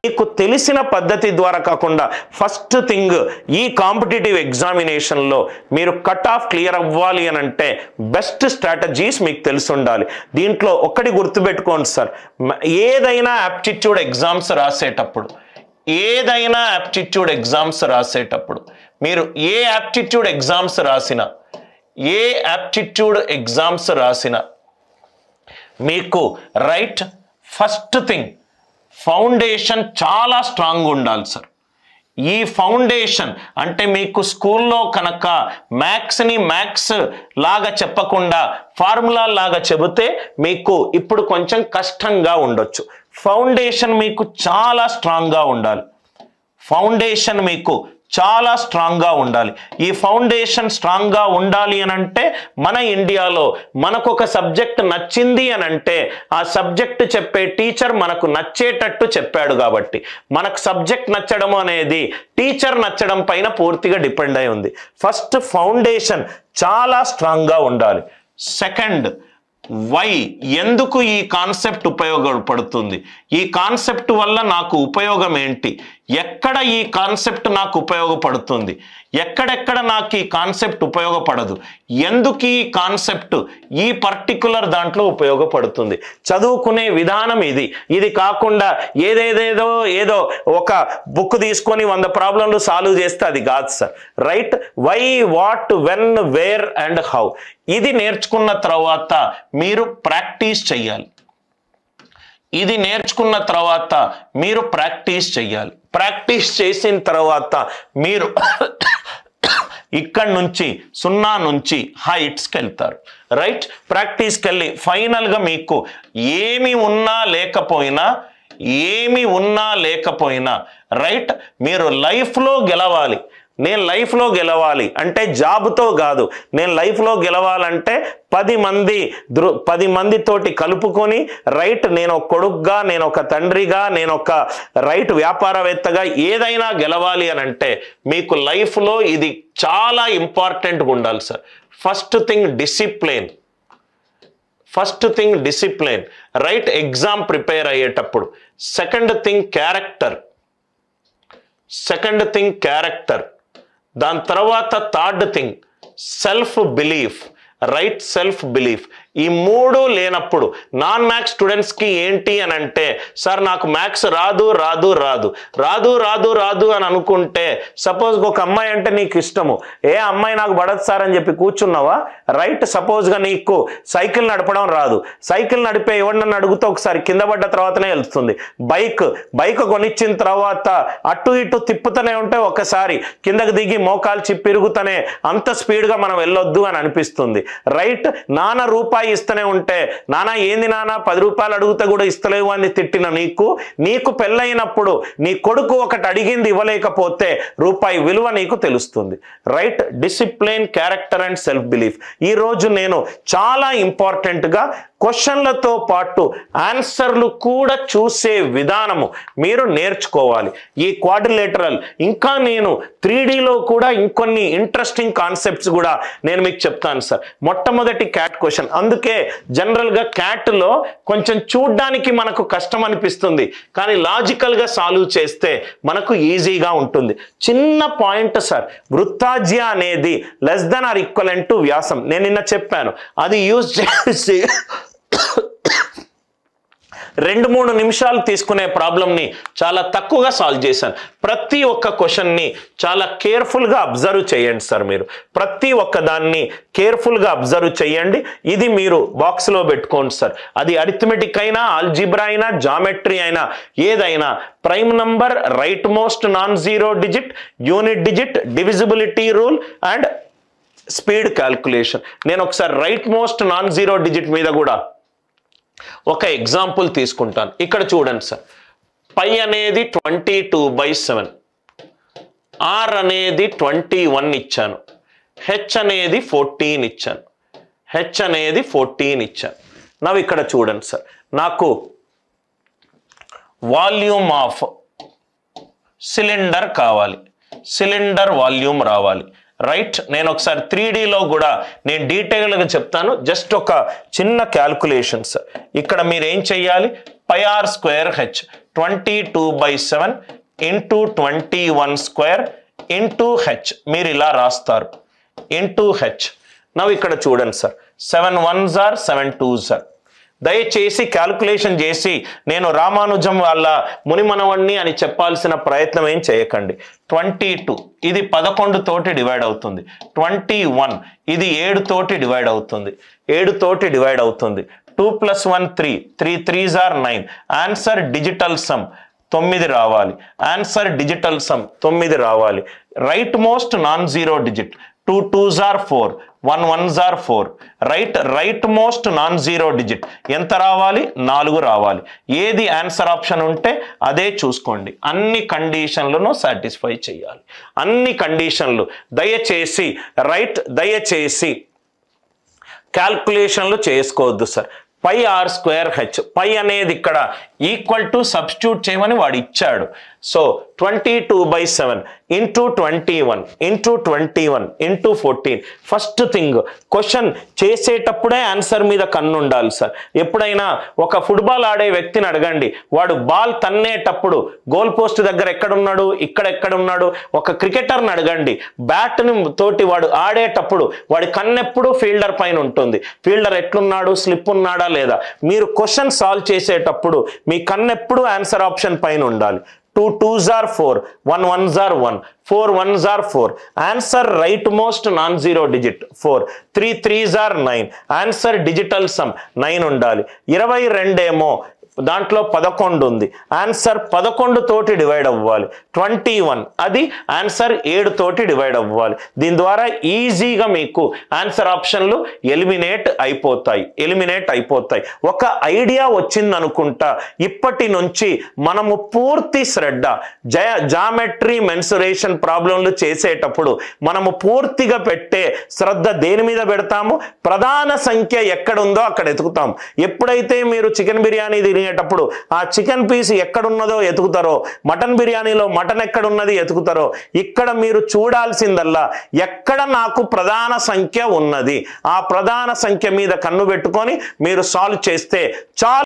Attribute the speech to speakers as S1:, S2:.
S1: మీకు తెలిసిన పద్ధతి ద్వారా కాకుండా ఫస్ట్ థింగ్ ఈ కాంపిటేటివ్ ఎగ్జామినేషన్లో మీరు కట్ ఆఫ్ క్లియర్ అవ్వాలి అని అంటే బెస్ట్ స్ట్రాటజీస్ మీకు తెలిసి ఉండాలి దీంట్లో ఒక్కటి గుర్తుపెట్టుకోండి సార్ మ- ఏదైనా యాప్టిట్యూడ్ ఎగ్జామ్స్ రాసేటప్పుడు ఏదైనా యాప్టిట్యూడ్ ఎగ్జామ్స్ రాసేటప్పుడు మీరు ఏ యాప్టిట్యూడ్ ఎగ్జామ్స్ రాసినా ఏ యాప్టిట్యూడ్ ఎగ్జామ్స్ రాసినా మీకు రైట్ ఫస్ట్ థింగ్ ఫౌండేషన్ చాలా స్ట్రాంగ్ ఉండాలి సార్ ఈ ఫౌండేషన్ అంటే మీకు స్కూల్లో కనుక మ్యాథ్స్ని మ్యాథ్స్ లాగా చెప్పకుండా ఫార్ములా లాగా చెబితే మీకు ఇప్పుడు కొంచెం కష్టంగా ఉండొచ్చు ఫౌండేషన్ మీకు చాలా స్ట్రాంగ్గా ఉండాలి ఫౌండేషన్ మీకు చాలా స్ట్రాంగ్గా ఉండాలి ఈ ఫౌండేషన్ స్ట్రాంగ్గా ఉండాలి అని అంటే మన ఇండియాలో మనకు ఒక సబ్జెక్ట్ నచ్చింది అని అంటే ఆ సబ్జెక్ట్ చెప్పే టీచర్ మనకు నచ్చేటట్టు చెప్పాడు కాబట్టి మనకు సబ్జెక్ట్ నచ్చడం అనేది టీచర్ నచ్చడం పైన పూర్తిగా డిపెండ్ అయి ఉంది ఫస్ట్ ఫౌండేషన్ చాలా స్ట్రాంగ్గా ఉండాలి సెకండ్ వై ఎందుకు ఈ కాన్సెప్ట్ ఉపయోగపడుతుంది ఈ కాన్సెప్ట్ వల్ల నాకు ఉపయోగం ఏంటి ఎక్కడ ఈ కాన్సెప్ట్ నాకు ఉపయోగపడుతుంది ఎక్కడెక్కడ నాకు ఈ కాన్సెప్ట్ ఉపయోగపడదు ఎందుకు ఈ కాన్సెప్ట్ ఈ పర్టికులర్ దాంట్లో ఉపయోగపడుతుంది చదువుకునే విధానం ఇది ఇది కాకుండా ఏదేదేదో ఏదో ఒక బుక్ తీసుకొని వంద ప్రాబ్లంలు సాల్వ్ చేస్తే అది కాదు sir right why what when where and how ఇది నేర్చుకున్న తర్వాత మీరు ప్రాక్టీస్ చెయ్యాలి ఇది నేర్చుకున్న తర్వాత మీరు ప్రాక్టీస్ చెయ్యాలి ప్రాక్టీస్ చేసిన తర్వాత మీరు ఇక్కడ నుంచి సున్నా నుంచి హైట్స్కి వెళ్తారు రైట్ ప్రాక్టీస్కి వెళ్ళి ఫైనల్గా మీకు ఏమి ఉన్నా లేకపోయినా ఏమి ఉన్నా లేకపోయినా రైట్ మీరు లైఫ్లో గెలవాలి నేను లైఫ్లో గెలవాలి అంటే జాబ్తో కాదు నేను లైఫ్లో గెలవాలంటే పది మంది దృ పది మందితోటి కలుపుకొని రైట్ నేను ఒక కొడుకుగా నేను ఒక తండ్రిగా నేను ఒక రైట్ వ్యాపారవేత్తగా ఏదైనా గెలవాలి అని అంటే మీకు లైఫ్లో ఇది చాలా ఇంపార్టెంట్గా ఉండాలి sir first thing discipline first thing discipline right exam prepare అయ్యేటప్పుడు second thing character second thing character దాని తర్వాత third thing self belief right self belief ఈ మూడు లేనప్పుడు నాన్ మ్యాథ్స్ స్టూడెంట్స్కి ఏంటి అని అంటే సార్ నాకు మ్యాథ్స్ రాదు రాదు రాదు రాదు రాదు రాదు అని అనుకుంటే సపోజ్ ఒక అమ్మాయి అంటే నీకు ఇష్టము ఏ అమ్మాయి నాకు పడదు సార్ అని చెప్పి కూర్చున్నావా రైట్ సపోజ్గా నీకు సైకిల్ నడపడం రాదు సైకిల్ నడిపే ఎవరినన్ను అడుగుతూ ఒకసారి కింద పడ్డ తర్వాతనే వెళ్తుంది బైక్ బైక్ కొనిచ్చిన తర్వాత అటు ఇటు తిప్పుతూనే ఉంటే ఒకసారి కిందకి దిగి మోకాలు చిప్పిరుగుతూనే అంత స్పీడ్గా మనం వెళ్ళొద్దు అని అనిపిస్తుంది రైట్ నాన్న రూపాయి ఇస్తూనే ఉంటే నాన్న ఏంది నాన్న పది రూపాయలు అడిగితే కూడా ఇస్తలేవు అని తిట్టిన నీకు నీకు పెళ్ళైనప్పుడు నీ కొడుకు ఒకటి అడిగింది ఇవ్వలేకపోతే రూపాయి విలువ నీకు తెలుస్తుంది right discipline character and self belief ఈరోజు నేను చాలా ఇంపార్టెంట్గా క్వశ్చన్లతో పాటు ఆన్సర్లు కూడా చూసే విధానము మీరు నేర్చుకోవాలి ఈ క్వాడ్రిలేటరల్ ఇంకా నేను త్రీ లో కూడా ఇంకొన్ని ఇంట్రెస్టింగ్ కాన్సెప్ట్స్ కూడా నేను మీకు చెప్తాను సార్ మొట్టమొదటి క్యాట్ క్వశ్చన్ అందుకే జనరల్గా క్యాట్లో కొంచెం చూడ్డానికి మనకు కష్టం అనిపిస్తుంది కానీ లాజికల్గా సాల్వ్ చేస్తే మనకు ఈజీగా ఉంటుంది చిన్న పాయింట్ సార్ వృత్తాజ్య అనేది less than or equivalent to వ్యాసం నేను నిన్న చెప్పాను అది యూజ్ చేసి రెండు మూడు నిమిషాలు తీసుకునే ప్రాబ్లమ్ని చాలా తక్కువగా సాల్వ్ చేశాను ప్రతి ఒక్క క్వశ్చన్ని చాలా కేర్ఫుల్గా అబ్జర్వ్ చేయండి సార్ మీరు ప్రతి ఒక్క దాన్ని కేర్ఫుల్గా అబ్జర్వ్ చేయండి ఇది మీరు బాక్స్లో పెట్టుకోండి సార్ అది అరిథమెటిక్ అయినా ఆల్జిబ్రా అయినా జామెట్రీ అయినా ఏదైనా prime number right most non zero digit unit digit divisibility rule and speed calculation నేను ఒకసారి right most non zero digit మీద కూడా ఒక ఎగ్జాంపుల్ తీసుకుంటాను ఇక్కడ చూడండి సార్ పై అనేది twenty two by seven R అనేది ట్వంటీ వన్ ఇచ్చాను హెచ్ అనేది ఫోర్టీన్ ఇచ్చాను హెచ్ అనేది ఫోర్టీన్ ఇచ్చాను నవ్వు ఇక్కడ చూడండి సార్ నాకు వాల్యూమ్ ఆఫ్ సిలిండర్ కావాలి సిలిండర్ వాల్యూమ్ రావాలి రైట్ నేను ఒకసారి త్రీ లో కూడా నేను డీటెయిల్గా చెప్తాను జస్ట్ ఒక చిన్న క్యాల్కులేషన్స్ ఇక్కడ మీరు ఏం చెయ్యాలి pi R square H twenty two by seven into twenty one square into H మీరు ఇలా రాస్తారు ఇంటూ హెచ్ నవ్వు ఇక్కడ చూడండి సార్ సెవెన్ వన్ జార్ సెవెన్ టూ జార్ దయచేసి క్యాల్కులేషన్ చేసి నేను రామానుజం వాళ్ళ మునిమనవణ్ణి అని చెప్పాల్సిన ప్రయత్నం ఏం చేయకండి ట్వంటీ టూ ఇది పదకొండు తోటి డివైడ్ అవుతుంది ట్వంటీ వన్ ఇది ఏడు తోటి డివైడ్ అవుతుంది ఏడు తోటి డివైడ్ అవుతుంది two plus one three three three జార్ నైన్ ఆన్సర్ డిజిటల్ సమ్ తొమ్మిది రావాలి ఆన్సర్ డిజిటల్ సమ్ తొమ్మిది రావాలి right most non zero digit two two జార్ ఫోర్ వన్ వన్ జార్ four right right most non zero digit ఎంత రావాలి నాలుగు రావాలి ఏది ఆన్సర్ ఆప్షన్ ఉంటే అదే చూసుకోండి అన్ని కండిషన్లను సాటిస్ఫై చేయాలి అన్ని కండిషన్లు దయచేసి రైట్ దయచేసి క్యాల్కులేషన్లు చేసుకోవద్దు sir pi R square H pi అనేది ఇక్కడ ఈక్వల్ టు సబ్స్టిట్యూట్ చేయమని వాడు ఇచ్చాడు so twenty two by seven into twenty one into twenty one into fourteen first thing question చేసేటప్పుడే ఆన్సర్ మీద కన్ను ఉండాలి సార్ ఎప్పుడైనా ఒక ఫుట్బాల్ ఆడే వ్యక్తిని అడగండి వాడు బాల్ తన్నేటప్పుడు గోల్ పోస్ట్ దగ్గర ఎక్కడున్నాడు ఇక్కడ ఎక్కడున్నాడు ఒక క్రికెటర్ని అడగండి బ్యాట్ని తోటి వాడు ఆడేటప్పుడు వాడి కన్నెప్పుడు ఫీల్డర్ పైన ఉంటుంది ఫీల్డర్ ఎట్లున్నాడు స్లిప్ ఉన్నాడా లేదా మీరు క్వశ్చన్ సాల్వ్ చేసేటప్పుడు మీ కన్నెప్పుడు ఆన్సర్ ఆప్షన్ పైన ఉండాలి టూ టూ జార్ ఫోర్ వన్ వన్ జార్ వన్ ఫోర్ వన్ జార్ four answer right most non zero digit four three three జార్ nine answer digital sum nine ఉండాలి ఇరవై రెండేమో దాంట్లో పదకొండు ఉంది ఆన్సర్ పదకొండు తోటి డివైడ్ అవ్వాలి ట్వంటీ వన్ అది ఆన్సర్ ఏడు తోటి డివైడ్ అవ్వాలి దీని ద్వారా ఈజీగా మీకు ఆన్సర్ ఆప్షన్లు ఎలిమినేట్ అయిపోతాయి ఎలిమినేట్ అయిపోతాయి ఒక ఐడియా వచ్చింది అనుకుంటా ఇప్పటి నుంచి మనము పూర్తి శ్రద్ధ జయ జామెట్రీ మెన్సురేషన్ ప్రాబ్లంలు చేసేటప్పుడు మనము పూర్తిగా పెట్టే శ్రద్ధ దేని మీద పెడతాము ప్రధాన సంఖ్య ఎక్కడుందో అక్కడ ఎతుకుతాం ఎప్పుడైతే మీరు చికెన్ బిర్యానీ తినేటప్పుడు ఆ చికెన్ పీస్ ఎక్కడున్నదో ఎతుకుతారో మటన్ బిర్యానీలో మటన్ ఎక్కడున్నది ఎతుకుతారో ఇక్కడ మీరు చూడాల్సిందల్లా ఎక్కడ నాకు ప్రధాన సంఖ్య ఉన్నది ఆ ప్రధాన సంఖ్య మీద కన్ను పెట్టుకొని మీరు సాల్వ్ చేస్తే చాలా